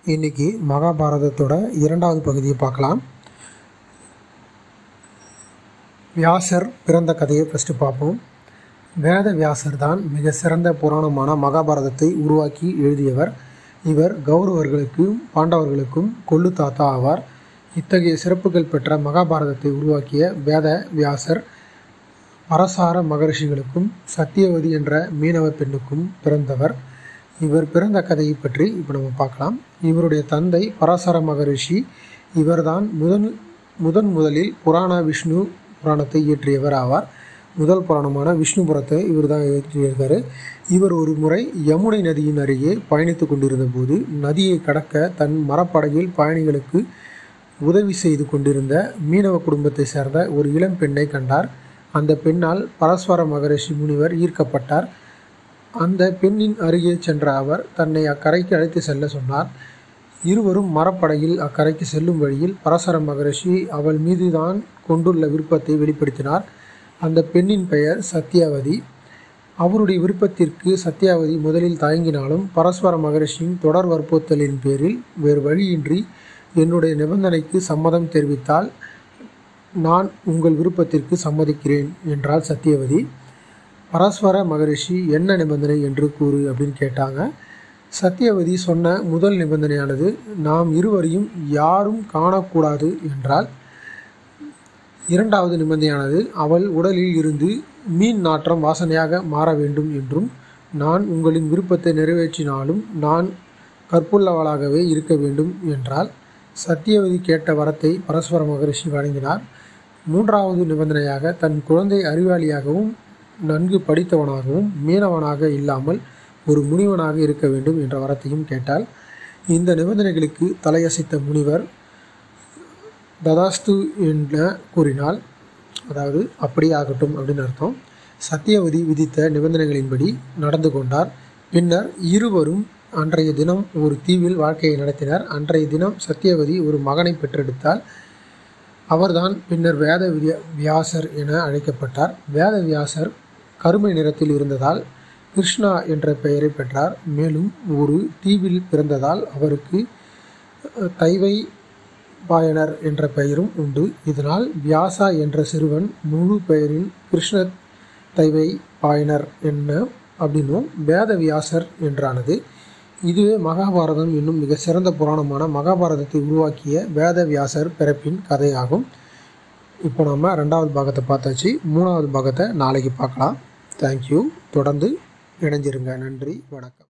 இன்னைக்கு மகாபாரதத்தோட இரண்டாவது பகுதியை பார்க்கலாம் வியாசர் பிறந்த கதையை ஃபஸ்ட்டு பார்ப்போம் வேத வியாசர் தான் மிக சிறந்த புராணமான மகாபாரதத்தை உருவாக்கி எழுதியவர் இவர் கௌரவர்களுக்கும் பாண்டவர்களுக்கும் கொள்ளு தாத்தா ஆவார் இத்தகைய சிறப்புகள் பெற்ற மகாபாரதத்தை உருவாக்கிய வேத வியாசர் பரசார மகரிஷிகளுக்கும் சத்தியவதி என்ற மீனவ பெண்ணுக்கும் பிறந்தவர் இவர் பிறந்த கதையை பற்றி இப்போ நம்ம பார்க்கலாம் இவருடைய தந்தை பராசர மகரிஷி இவர்தான் முதன் முதன் முதலில் புராண விஷ்ணு புராணத்தை இயற்றியவர் ஆவார் முதல் புராணமான விஷ்ணுபுரத்தை இவர் தான் இயற்றியிருக்காரு இவர் ஒரு முறை யமுனை நதியின் அருகே பயணித்து கொண்டிருந்த போது நதியை கடக்க தன் மரப்படகில் பயணிகளுக்கு உதவி செய்து கொண்டிருந்த மீனவ குடும்பத்தை சேர்ந்த ஒரு இளம் பெண்ணை கண்டார் அந்த பெண்ணால் பரஸ்வர மகரிஷி முனிவர் ஈர்க்கப்பட்டார் அந்த பெண்ணின் அருகே சென்ற அவர் தன்னை அக்கரைக்கு அழைத்து செல்ல சொன்னார் இருவரும் மரப்படகில் அக்கரைக்கு செல்லும் வழியில் பரசர மகரிஷி அவள் மீதுதான் கொண்டுள்ள விருப்பத்தை வெளிப்படுத்தினார் அந்த பெண்ணின் பெயர் சத்யாவதி அவருடைய விருப்பத்திற்கு சத்யாவதி முதலில் தயங்கினாலும் பரஸ்வர மகரிஷியின் தொடர் வற்புறுத்தலின் பேரில் வேறு வழியின்றி என்னுடைய நிபந்தனைக்கு சம்மதம் தெரிவித்தால் நான் உங்கள் விருப்பத்திற்கு சம்மதிக்கிறேன் என்றாள் சத்யவதி பரஸ்வர மகரிஷி என்ன நிபந்தனை என்று கூறு அப்படின்னு கேட்டாங்க சத்யவதி சொன்ன முதல் நிபந்தனையானது நாம் இருவரையும் யாரும் காணக்கூடாது என்றால் இரண்டாவது நிபந்தனையானது அவள் உடலில் இருந்து மீன் நாற்றம் வாசனையாக மாற வேண்டும் என்றும் நான் உங்களின் விருப்பத்தை நிறைவேற்றினாலும் நான் கற்புள்ளவளாகவே இருக்க வேண்டும் என்றால் சத்தியவதி கேட்ட வரத்தை பரஸ்வர மகரிஷி வழங்கினார் மூன்றாவது நிபந்தனையாக தன் குழந்தை அறிவாளியாகவும் நன்கு படித்தவனாகவும் மீனவனாக இல்லாமல் ஒரு முனிவனாக இருக்க வேண்டும் என்ற வரத்தையும் கேட்டால் இந்த நிபந்தனைகளுக்கு தலையசைத்த முனிவர் ததாஸ்து என்ற கூறினால் அதாவது அப்படியே ஆகட்டும் அப்படின்னு அர்த்தம் சத்தியவதி விதித்த நிபந்தனைகளின்படி நடந்து கொண்டார் பின்னர் இருவரும் அன்றைய தினம் ஒரு தீவில் வாழ்க்கையை நடத்தினர் அன்றைய தினம் சத்தியவதி ஒரு மகனை பெற்றெடுத்தால் அவர்தான் பின்னர் வேத வியாசர் என அழைக்கப்பட்டார் வேத வியாசர் கருமை நிறத்தில் இருந்ததால் கிருஷ்ணா என்ற பெயரை பெற்றார் மேலும் ஒரு தீவில் பிறந்ததால் அவருக்கு தைவை பாயனர் என்ற பெயரும் உண்டு இதனால் வியாசா என்ற சிறுவன் முழு பெயரில் கிருஷ்ண தைவை பாயனர் என்ன அப்படின்னும் வேத வியாசர் என்றானது இதுவே மகாபாரதம் என்னும் மிக சிறந்த புராணமான மகாபாரதத்தை உருவாக்கிய வேத வியாசர் பிறப்பின் கதையாகும் இப்போ நம்ம ரெண்டாவது பாகத்தை பார்த்தாச்சு மூணாவது பாகத்தை நாளைக்கு பார்க்கலாம் தேங்க்யூ தொடர்ந்து இணைஞ்சிருங்க நன்றி வணக்கம்